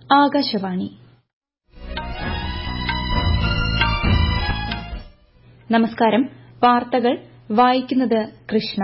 ആകാശവാണി നമസ്കാരം വാർത്തകൾ വായിക്കുന്നത് കൃഷ്ണ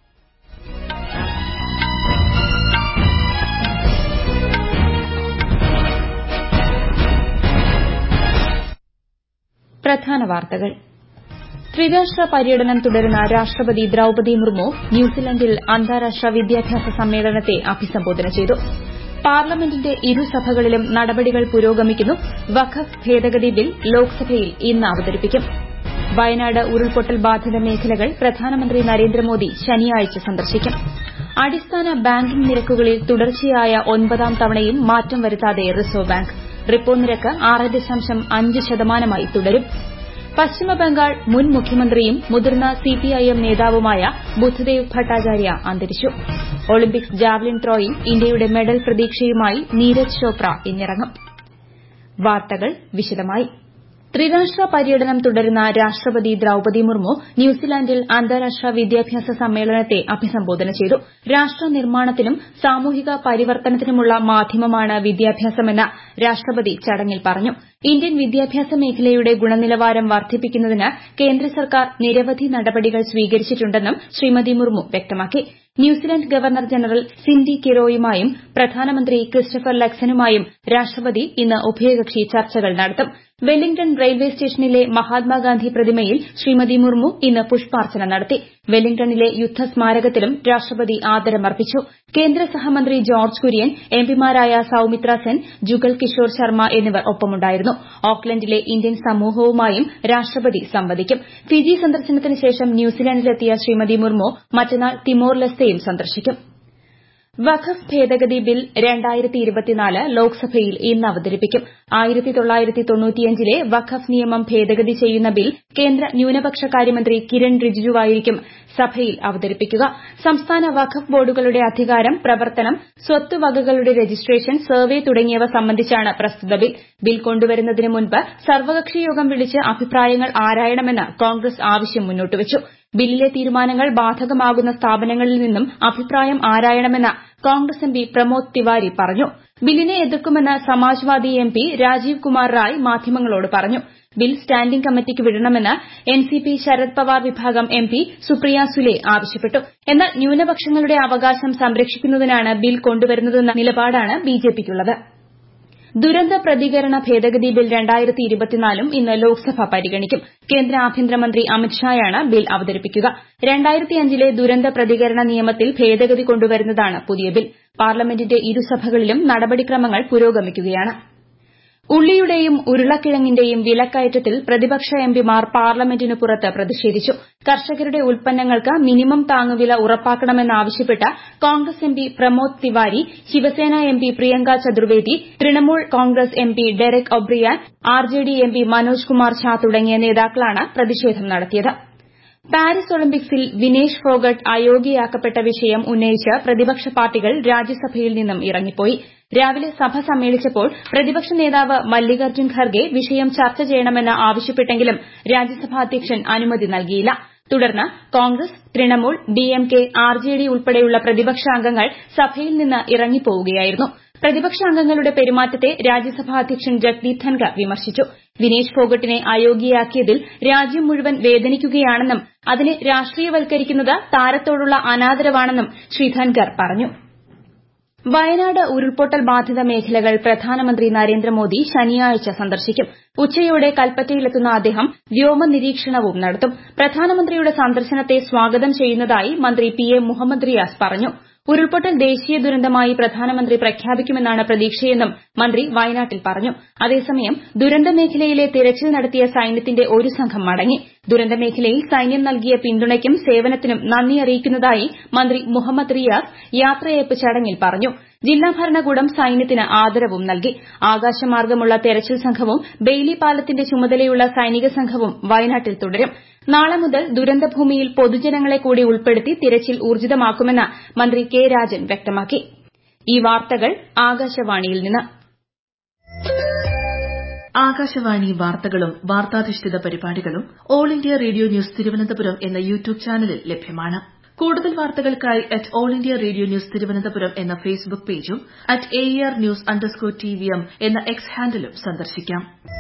പ്രധാന വാർത്തകൾ ത്രിരാഷ്ട്ര പര്യടനം തുടരുന്ന രാഷ്ട്രപതി ദ്രൌപതി മുർമു ന്യൂസിലൻഡിൽ അന്താരാഷ്ട്ര വിദ്യാഭ്യാസ സമ്മേളനത്തെ അഭിസംബോധന ചെയ്തു പാർലമെന്റിന്റെ ഇരുസഭകളിലും നടപടികൾ പുരോഗമിക്കുന്നു വഖഫ് ഭേദഗതി ബിൽ ലോക്സഭയിൽ ഇന്ന് അവതരിപ്പിക്കും വയനാട് ഉരുൾപൊട്ടൽ ബാധിത മേഖലകൾ പ്രധാനമന്ത്രി നരേന്ദ്രമോദി ശനിയാഴ്ച സന്ദർശിക്കും അടിസ്ഥാന ബാങ്കിംഗ് നിരക്കുകളിൽ തുടർച്ചയായ ഒൻപതാം തവണയും മാറ്റം വരുത്താതെ റിസർവ് ബാങ്ക് റിപ്പോ നിരക്ക് ആറ് ദശാംശം അഞ്ച് ശതമാനമായി തുടരും പശ്ചിമബംഗാൾ മുൻ മുഖ്യമന്ത്രിയും മുതിർന്ന സിപിഐഎം നേതാവുമായ ബുദ്ധദേവ് ഭട്ടാചാര്യ അന്തരിച്ചു ഒളിമ്പിക്സ് ജാവലിൻ ത്രോയിൽ ഇന്ത്യയുടെ മെഡൽ പ്രതീക്ഷയുമായി നീരജ് ചോപ്ര ഇന്നിറങ്ങും വാർത്തകൾ വിശദമായി ത്രിരാഷ്ട്ര പര്യടനം തുടരുന്ന രാഷ്ട്രപതി ദ്രൌപതി മുർമു ന്യൂസിലാൻഡിൽ അന്താരാഷ്ട്ര വിദ്യാഭ്യാസ സമ്മേളനത്തെ അഭിസംബോധന ചെയ്തു രാഷ്ട്ര നിർമ്മാണത്തിനും സാമൂഹിക പരിവർത്തനത്തിനുമുള്ള മാധ്യമമാണ് വിദ്യാഭ്യാസമെന്ന് രാഷ്ട്രപതി ചടങ്ങിൽ പറഞ്ഞു ഇന്ത്യൻ വിദ്യാഭ്യാസ മേഖലയുടെ ഗുണനിലവാരം വർദ്ധിപ്പിക്കുന്നതിന് കേന്ദ്ര സർക്കാർ നിരവധി നടപടികൾ സ്വീകരിച്ചിട്ടുണ്ടെന്നും ശ്രീമതി മുർമു വ്യക്തമാക്കി ന്യൂസിലൻഡ് ഗവർണർ ജനറൽ സിൻഡി കിറോയുമായും പ്രധാനമന്ത്രി ക്രിസ്റ്റഫർ ലക്സനുമായും രാഷ്ട്രപതി ഇന്ന് ഉഭയകക്ഷി ചർച്ചകൾ നടത്തും വെല്ലിംഗ്ടൺ റെയിൽവേ സ്റ്റേഷനിലെ മഹാത്മാഗാന്ധി പ്രതിമയിൽ ശ്രീമതി മുർമു ഇന്ന് പുഷ്പാർച്ചന നടത്തി വെല്ലിംഗ്ടണിലെ യുദ്ധസ്മാരകത്തിലും രാഷ്ട്രപതി ആദരമർപ്പിച്ചു കേന്ദ്ര സഹമന്ത്രി ജോർജ് കുര്യൻ എംപിമാരായ സൌമിത്ര സെൻ ജുഗൽ കിഷോർ ശർമ്മ എന്നിവർ ഒപ്പമുണ്ടായിരുന്നു ഓക്ലൻഡിലെ ഇന്ത്യൻ സമൂഹവുമായും രാഷ്ട്രപതി സംവദിക്കും ഫിജി സന്ദർശനത്തിന് ശേഷം ന്യൂസിലാൻഡിലെത്തിയ ശ്രീമതി മുർമു മറ്റന്നാൾ തിമോർ ലെസ്തയും സന്ദർശിക്കും വഖഫ് ഭേദഗതി ബിൽ ലോക്സഭയിൽ ഇന്ന് അവതരിപ്പിക്കും ലെ വഖഫ് നിയമം ഭേദഗതി ചെയ്യുന്ന ബിൽ കേന്ദ്ര ന്യൂനപക്ഷ കാര്യമന്ത്രി കിരൺ റിജിജുവായിരിക്കും സഭയിൽ അവതരിപ്പിക്കുക സംസ്ഥാന വഖഫ് ബോർഡുകളുടെ അധികാരം പ്രവർത്തനം സ്വത്ത് വകകളുടെ രജിസ്ട്രേഷൻ സർവേ തുടങ്ങിയവ സംബന്ധിച്ചാണ് പ്രസ്തുത ബിൽ ബിൽ കൊണ്ടുവരുന്നതിന് മുൻപ് സർവകക്ഷി യോഗം വിളിച്ച് അഭിപ്രായങ്ങൾ ആരായണമെന്ന് കോൺഗ്രസ് ആവശ്യം മുന്നോട്ടുവച്ചു ബില്ലിലെ തീരുമാനങ്ങൾ ബാധകമാകുന്ന സ്ഥാപനങ്ങളിൽ നിന്നും അഭിപ്രായം ആരായണമെന്ന് കോൺഗ്രസ് എംപി പ്രമോദ് തിവാരി പറഞ്ഞു ബില്ലിനെ എതിർക്കുമെന്ന് സമാജ്വാദി എംപി രാജീവ് കുമാർ റായ് മാധ്യമങ്ങളോട് പറഞ്ഞു ബിൽ സ്റ്റാൻഡിംഗ് കമ്മിറ്റിക്ക് വിടണമെന്ന് എൻസിപി ശരത് പവാർ വിഭാഗം എംപി സുപ്രിയ സുലെ ആവശ്യപ്പെട്ടു എന്നാൽ ന്യൂനപക്ഷങ്ങളുടെ അവകാശം സംരക്ഷിക്കുന്നതിനാണ് ബിൽ കൊണ്ടുവരുന്നതെന്ന നിലപാടാണ് ബിജെപിക്കുള്ളത് ദുരന്ത പ്രതികരണ ഭേദഗതി ബിൽ ും ഇന്ന് ലോക്സഭ പരിഗണിക്കും കേന്ദ്ര ആഭ്യന്തരമന്ത്രി അമിത്ഷായാണ് ബിൽ അവതരിപ്പിക്കുക ലെ ദുരന്ത പ്രതികരണ നിയമത്തിൽ ഭേദഗതി കൊണ്ടുവരുന്നതാണ് പുതിയ ബിൽ പാർലമെന്റിന്റെ ഇരുസഭകളിലും നടപടിക്രമങ്ങൾ പുരോഗമിക്കുകയാണ് ഉള്ളിയുടെയും ഉരുളക്കിഴങ്ങിന്റെയും വിലക്കയറ്റത്തിൽ പ്രതിപക്ഷ എംപിമാർ പാർലമെന്റിന് പുറത്ത് പ്രതിഷേധിച്ചു കർഷകരുടെ ഉൽപ്പന്നങ്ങൾക്ക് മിനിമം താങ്ങുവില ഉറപ്പാക്കണമെന്നാവശ്യപ്പെട്ട് Congress MP Pramod Tiwari Shiv Sena MP Priyanka Chaturvedi Trinamool Congress MP Derek O'Brien RJD MP Manoj Kumar Jha തുടങ്ങിയ നേതാക്കളാണ് പ്രതിഷേധം നടത്തിയത് പാരീസ് ഒളിമ്പിക്സിൽ വിനേഷ് ഫോഗട്ട് അയോഗ്യയാക്കപ്പെട്ട വിഷയം ഉന്നയിച്ച് പ്രതിപക്ഷ പാർട്ടികൾ രാജ്യസഭയിൽ നിന്നും ഇറങ്ങിപ്പോയി രാവിലെ സഭ സമ്മേളിച്ചപ്പോൾ പ്രതിപക്ഷ നേതാവ് മല്ലികാർജ്ജുൻ ഖർഗെ വിഷയം ചർച്ച ചെയ്യണമെന്ന് ആവശ്യപ്പെട്ടെങ്കിലും രാജ്യസഭാ അധ്യക്ഷൻ അനുമതി നൽകിയില്ല തുടർന്ന് കോൺഗ്രസ് തൃണമൂൽ ഡിഎംകെ ആർജെഡി ഉൾപ്പെടെയുള്ള പ്രതിപക്ഷ അംഗങ്ങൾ സഭയിൽ നിന്ന് ഇറങ്ങിപ്പോവുകയായിരുന്നു പ്രതിപക്ഷ അംഗങ്ങളുടെ പെരുമാറ്റത്തെ രാജ്യസഭാ അധ്യക്ഷൻ ജഗ്ദീപ് ധൻകർ വിമർശിച്ചു വിനേഷ് ഫോഗട്ടിനെ അയോഗ്യയാക്കിയതിൽ രാജ്യം മുഴുവൻ വേദനിക്കുകയാണെന്നും അതിനെ രാഷ്ട്രീയവൽക്കരിക്കുന്നത് താരത്തോടുള്ള അനാദരവാണെന്നും ശ്രീ ധൻകർ പറഞ്ഞു വയനാട് ഉരുൾപൊട്ടൽ ബാധിത മേഖലകൾ പ്രധാനമന്ത്രി നരേന്ദ്രമോദി ശനിയാഴ്ച സന്ദർശിക്കും ഉച്ചയോടെ കൽപ്പറ്റയിലെത്തുന്ന അദ്ദേഹം വ്യോമ നിരീക്ഷണവും നടത്തും പ്രധാനമന്ത്രിയുടെ സന്ദർശനത്തെ സ്വാഗതം ചെയ്യുന്നതായി മന്ത്രി പി എ മുഹമ്മദ് റിയാസ് പറഞ്ഞു ഉരുൾപൊട്ടൽ ദേശീയ ദുരന്തമായി പ്രധാനമന്ത്രി പ്രഖ്യാപിക്കുമെന്നാണ് പ്രതീക്ഷയെന്നും മന്ത്രി വയനാട്ടിൽ പറഞ്ഞു അതേസമയം ദുരന്തമേഖലയിലെ തിരച്ചിൽ നടത്തിയ സൈന്യത്തിന്റെ ഒരു സംഘം മടങ്ങി ദുരന്തമേഖലയിൽ സൈന്യം നൽകിയ പിന്തുണയ്ക്കും സേവനത്തിനും നന്ദി അറിയിക്കുന്നതായി മന്ത്രി മുഹമ്മദ് റിയാസ് യാത്രയയപ്പ് ചടങ്ങിൽ പറഞ്ഞു ജില്ലാ ഭരണകൂടം സൈന്യത്തിന് ആദരവും നൽകി ആകാശമാർഗ്ഗമുള്ള തെരച്ചിൽ സംഘവും ബെയ്ലി പാലത്തിന്റെ ചുമതലയുള്ള സൈനിക സംഘവും വയനാട്ടിൽ തുടരും നാളെ മുതൽ ദുരന്തഭൂമിയിൽ പൊതുജനങ്ങളെ കൂടി ഉൾപ്പെടുത്തി തിരച്ചിൽ ഊർജിതമാക്കുമെന്ന് മന്ത്രി കെ രാജൻ വ്യക്തമാക്കി ഈ വാർത്തകൾ ആകാശവാണിയിൽ നിന്ന് ആകാശവാണി വാർത്തകളും വാർത്താധിഷ്ഠിത പരിപാടികളും All India Radio news Thiruvananthapuram എന്ന യൂട്യൂബ് ചാനലിൽ ലഭ്യമാണ് കൂടുതൽ വാർത്തകൾക്കായി at All India Radio news Thiruvananthapuram എന്ന ഫേസ്ബുക്ക് പേജും at A R news underscore T V M എന്ന എക്സ് ഹാൻഡിലും സന്ദർശിക്കാം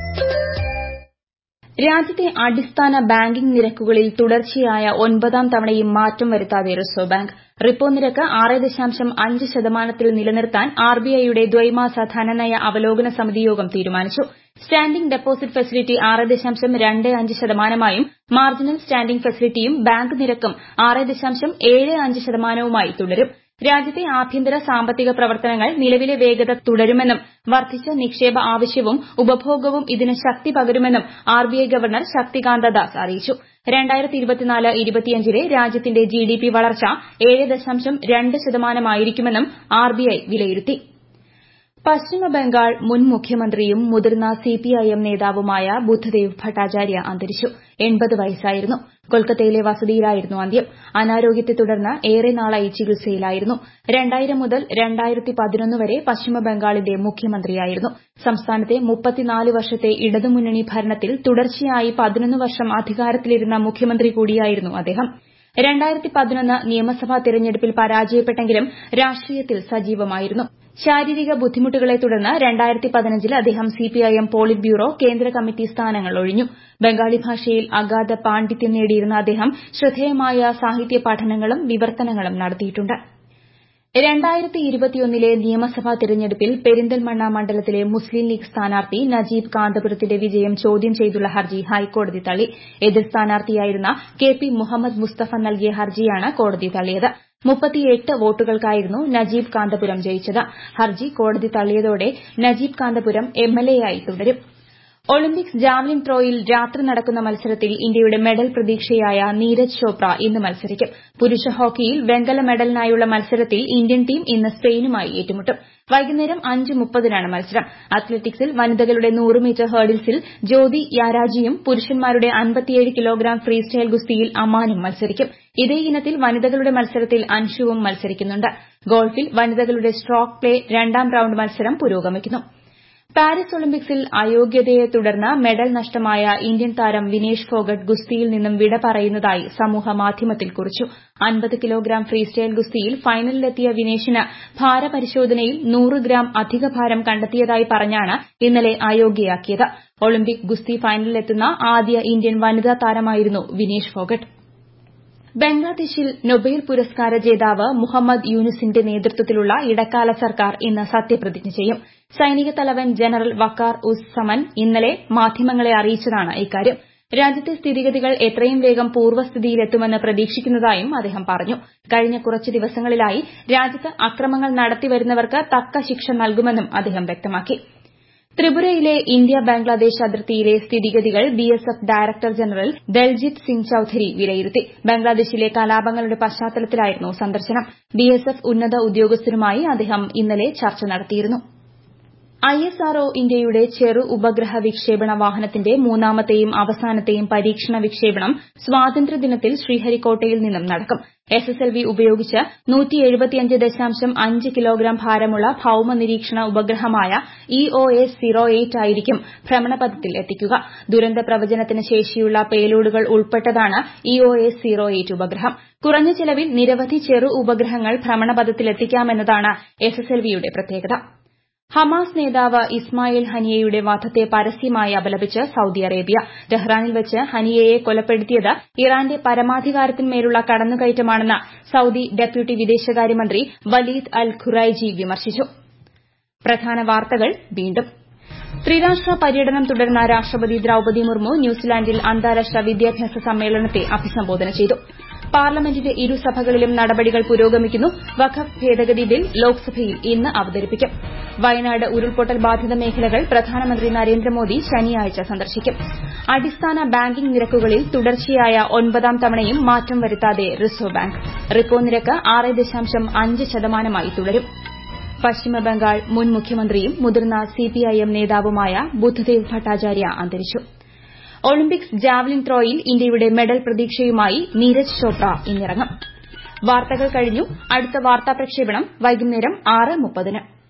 രാജ്യത്തെ അടിസ്ഥാന ബാങ്കിംഗ് നിരക്കുകളിൽ തുടർച്ചയായ ഒൻപതാം തവണയും മാറ്റം വരുത്താതെ റിസർവ് ബാങ്ക് റിപ്പോ നിരക്ക് ആറ് ദശാംശം അഞ്ച് ശതമാനത്തിൽ നിലനിർത്താൻ ആർബിഐയുടെ ദ്വൈമാസ ധനനയ അവലോകന സമിതി യോഗം തീരുമാനിച്ചു സ്റ്റാൻഡിംഗ് ഡെപ്പോസിറ്റ് ഫെസിലിറ്റി ആറ് ദശാംശം രണ്ട് അഞ്ച് ശതമാനമായും മാർജിനൽ സ്റ്റാൻഡിംഗ് ഫെസിലിറ്റിയും ബാങ്ക് നിരക്കും ആറ് ദശാംശം ഏഴ് അഞ്ച് ശതമാനവുമായി തുടരും രാജ്യത്തെ ആഭ്യന്തര സാമ്പത്തിക പ്രവർത്തനങ്ങൾ നിലവിലെ വേഗത തുടരുമെന്നും വർദ്ധിച്ച നിക്ഷേപ ആവശ്യവും ഉപഭോഗവും ഇതിന് ശക്തി പകരുമെന്നും ആർബിഐ ഗവർണർ ശക്തികാന്ത ദാസ് അറിയിച്ചു ലെ രാജ്യത്തിന്റെ ജിഡിപി വളർച്ച ഏഴ് ദശാംശം രണ്ട് ശതമാനമായിരിക്കുമെന്നും ആർബിഐ വിലയിരുത്തി പശ്ചിമ ബംഗാൾ മുൻ മുഖ്യമന്ത്രിയും മുതിർന്ന സിപിഐഎം നേതാവുമായ ബുദ്ധദേവ് ഭട്ടാചാര്യ അന്തരിച്ചു എൺപത് വയസ്സായിരുന്നു കൊൽക്കത്തയിലെ വസതിയിലായിരുന്നു അന്ത്യം അനാരോഗ്യത്തെ തുടർന്ന് ഏറെ നാളായി ചികിത്സയിലായിരുന്നു രണ്ടായിരം മുതൽ രണ്ടായിരത്തി പതിനൊന്ന് വരെ പശ്ചിമ ബംഗാളിന്റെ മുഖ്യമന്ത്രിയായിരുന്നു സംസ്ഥാനത്തെ മുപ്പത്തിനാല് വർഷത്തെ ഇടതുമുന്നണി ഭരണത്തിൽ തുടർച്ചയായി പതിനൊന്ന് വർഷം അധികാരത്തിലിരുന്ന മുഖ്യമന്ത്രി കൂടിയായിരുന്നു അദ്ദേഹം രണ്ടായിരത്തി പതിനൊന്ന് നിയമസഭാ തെരഞ്ഞെടുപ്പിൽ പരാജയപ്പെട്ടെങ്കിലും രാഷ്ട്രീയത്തിൽ സജീവമായിരുന്നു ശാരീരിക ബുദ്ധിമുട്ടുകളെ തുടർന്ന് രണ്ടായിരത്തി പതിനഞ്ചിൽ അദ്ദേഹം സിപിഐഎം പോളിറ്റ് ബ്യൂറോ കേന്ദ്ര കമ്മിറ്റി സ്ഥാനങ്ങൾ ഒഴിഞ്ഞു ബംഗാളി ഭാഷയിൽ അഗാധ പാണ്ഡിത്യം നേടിയിരുന്ന അദ്ദേഹം ശ്രദ്ധേയമായ സാഹിത്യ പഠനങ്ങളും വിവർത്തനങ്ങളും നടത്തിയിട്ടുണ്ട് രണ്ടായിരത്തി ഇരുപത്തിയൊന്നിലെ നിയമസഭാ തെരഞ്ഞെടുപ്പിൽ പെരിന്തൽമണ്ണ മണ്ഡലത്തിലെ മുസ്ലിം ലീഗ് സ്ഥാനാർത്ഥി നജീബ് കാന്തപുരത്തിന്റെ വിജയം ചോദ്യം ചെയ്തുള്ള ഹർജി ഹൈക്കോടതി തള്ളി എതിർ സ്ഥാനാർത്ഥിയായിരുന്ന കെ പി മുഹമ്മദ് മുസ്തഫ നൽകിയ ഹർജിയാണ് കോടതി തള്ളിയത് മുപ്പത്തിയെട്ട് വോട്ടുകൾക്കായിരുന്നു നജീബ് കാന്തപുരം ജയിച്ചത് ഹർജി കോടതി തള്ളിയതോടെ നജീബ് കാന്തപുരം എംഎൽഎയായി തുടരും ഒളിമ്പിക്സ് ജാവലിൻ ത്രോയിൽ രാത്രി നടക്കുന്ന മത്സരത്തിൽ ഇന്ത്യയുടെ മെഡൽ പ്രതീക്ഷയായ നീരജ് ചോപ്ര ഇന്ന് മത്സരിക്കും പുരുഷ ഹോക്കിയിൽ വെങ്കല മെഡലിനായുള്ള മത്സരത്തിൽ ഇന്ത്യൻ ടീം ഇന്ന് സ്പെയിനുമായി ഏറ്റുമുട്ടും വൈകുന്നേരം അഞ്ച് മുപ്പതിനാണ് മത്സരം അത്ലറ്റിക്സിൽ വനിതകളുടെ നൂറ് മീറ്റർ ഹേർഡിൽസിൽ ജ്യോതി യാരാജിയും പുരുഷന്മാരുടെ അൻപത്തിയേഴ് കിലോഗ്രാം ഫ്രീ സ്റ്റൈൽ ഗുസ്തിയിൽ അമാനും മത്സരിക്കും ഇതേ ഇനത്തിൽ വനിതകളുടെ മത്സരത്തിൽ അൻഷുവും മത്സരിക്കുന്നുണ്ട് ഗോൾഫിൽ വനിതകളുടെ സ്ട്രോക്ക് പ്ലേ രണ്ടാം റൌണ്ട് മത്സരം പുരോഗമിക്കുന്നു പാരീസ് ഒളിമ്പിക്സിൽ അയോഗ്യതയെ തുടർന്ന് മെഡൽ നഷ്ടമായ ഇന്ത്യൻ താരം വിനേഷ് ഫോഗട്ട് ഗുസ്തിയിൽ നിന്നും വിട പറയുന്നതായി സമൂഹ മാധ്യമത്തിൽ കുറിച്ചു അൻപത് കിലോഗ്രാം ഫ്രീ സ്റ്റൈൽ ഗുസ്തിയിൽ ഫൈനലിലെത്തിയ വിനേഷിന് ഭാരപരിശോധനയിൽ നൂറ് ഗ്രാം അധിക ഭാരം കണ്ടെത്തിയതായി പറഞ്ഞാണ് ഇന്നലെ അയോഗ്യയാക്കിയത് ഒളിമ്പിക് ഗുസ്തി ഫൈനലിലെത്തുന്ന ആദ്യ ഇന്ത്യൻ വനിതാ താരമായിരുന്നു വിനേഷ് ഫോഗട്ട് ബംഗ്ലാദേശിൽ നൊബേൽ പുരസ്കാര ജേതാവ് മുഹമ്മദ് യൂനുസിന്റെ നേതൃത്വത്തിലുള്ള ഇടക്കാല സർക്കാർ ഇന്ന് സത്യപ്രതിജ്ഞ ചെയ്യും സൈനിക തലവൻ ജനറൽ വക്കാർ ഉസ് സമൻ ഇന്നലെ മാധ്യമങ്ങളെ അറിയിച്ചതാണ് ഇക്കാര്യം രാജ്യത്തെ സ്ഥിതിഗതികൾ എത്രയും വേഗം പൂർവ്വസ്ഥിതിയിലെത്തുമെന്ന് പ്രതീക്ഷിക്കുന്നതായും അദ്ദേഹം പറഞ്ഞു കഴിഞ്ഞ കുറച്ച് ദിവസങ്ങളിലായി രാജ്യത്ത് അക്രമങ്ങൾ നടത്തിവരുന്നവർക്ക് തക്ക ശിക്ഷ നൽകുമെന്നും അദ്ദേഹം വ്യക്തമാക്കി ത്രിപുരയിലെ ഇന്ത്യ ബംഗ്ലാദേശ് അതിർത്തിയിലെ സ്ഥിതിഗതികൾ BSF director general Daljit Singh Chaudhary വിലയിരുത്തി ബംഗ്ലാദേശിലെ കലാപങ്ങളുടെ പശ്ചാത്തലത്തിലായിരുന്നു സന്ദർശനം ബിഎസ്എഫ് ഉന്നത ഉദ്യോഗസ്ഥരുമായി അദ്ദേഹം ഇന്നലെ ചർച്ച നടത്തിയിരുന്നു ഐഎസ്ആർഒ ഇന്ത്യയുടെ ചെറു ഉപഗ്രഹ വിക്ഷേപണ വാഹനത്തിന്റെ മൂന്നാമത്തെയും അവസാനത്തെയും പരീക്ഷണ വിക്ഷേപണം സ്വാതന്ത്ര്യദിനത്തിൽ ശ്രീഹരിക്കോട്ടയിൽ നിന്നും നടക്കും എസ്എസ്എൽവി ഉപയോഗിച്ച് കിലോഗ്രാം ഭാരമുള്ള ഭൌമ നിരീക്ഷണ ഉപഗ്രഹമായ ഇഒഎസ് സീറോ എയ്റ്റ് ആയിരിക്കും ഭ്രമണപഥത്തിൽ എത്തിക്കുക ദുരന്ത പ്രവചനത്തിന് ശേഷിയുള്ള പേലോഡുകൾ ഉൾപ്പെട്ടതാണ് ഇഒഎസ് സീറോ എയ്റ്റ് ഉപഗ്രഹം കുറഞ്ഞ ചെലവിൽ നിരവധി ചെറു ഉപഗ്രഹങ്ങൾ ഭ്രമണപഥത്തിലെത്തിക്കാമെന്നതാണ് എസ്എസ്എൽവിയുടെ പ്രത്യേകത ഹമാസ് നേതാവ് ഇസ്മായിൽ ഹനിയയുടെ വധത്തെ പരസ്യമായി അപലപിച്ച് സൌദി അറേബ്യ ടെഹ്റാനിൽ വെച്ച് ഹനിയയെ കൊലപ്പെടുത്തിയത് ഇറാന്റെ പരമാധികാരത്തിന്മേലുള്ള കടന്നുകയറ്റമാണെന്ന് സൌദി ഡെപ്യൂട്ടി വിദേശകാര്യമന്ത്രി വലീദ് അൽ ഖുറൈജി വിമർശിച്ചു പ്രധാന വാർത്തകൾ വീണ്ടും ത്രിരാഷ്ട്ര പര്യടനം തുടർന്ന രാഷ്ട്രപതി ദ്രൌപതി മുർമു ന്യൂസിലാൻഡിൽ അന്താരാഷ്ട്ര വിദ്യാഭ്യാസ സമ്മേളനത്തെ അഭിസംബോധന ചെയ്തു പാർലമെന്റിന്റെ ഇരുസഭകളിലും നടപടികൾ പുരോഗമിക്കുന്നു വഖഫ് ഭേദഗതി ബിൽ ലോക്സഭയിൽ ഇന്ന് അവതരിപ്പിക്കും വയനാട് ഉരുൾപൊട്ടൽ ബാധിത മേഖലകൾ പ്രധാനമന്ത്രി നരേന്ദ്രമോദി ശനിയാഴ്ച സന്ദർശിക്കും അടിസ്ഥാന ബാങ്കിംഗ് നിരക്കുകളിൽ തുടർച്ചയായ ഒൻപതാം തവണയും മാറ്റം വരുത്താതെ റിസർവ് ബാങ്ക് റിപ്പോ നിരക്ക് ആറ് ദശാംശം അഞ്ച് ശതമാനമായി തുടരും പശ്ചിമബംഗാൾ മുൻ മുഖ്യമന്ത്രിയും മുതിർന്ന സിപിഐഎം നേതാവുമായ ബുദ്ധദേവ് ഭട്ടാചാര്യ അന്തരിച്ചു ഒളിമ്പിക്സ് ജാവലിൻ ത്രോയിൽ ഇന്ത്യയുടെ മെഡൽ പ്രതീക്ഷയുമായി നീരജ് ചോപ്ര ഇന്നിറങ്ങും വാർത്തകൾ കഴിഞ്ഞു അടുത്ത വാർത്താ പ്രക്ഷേപണം വൈകുന്നേരം ആറ് മുപ്പതിന്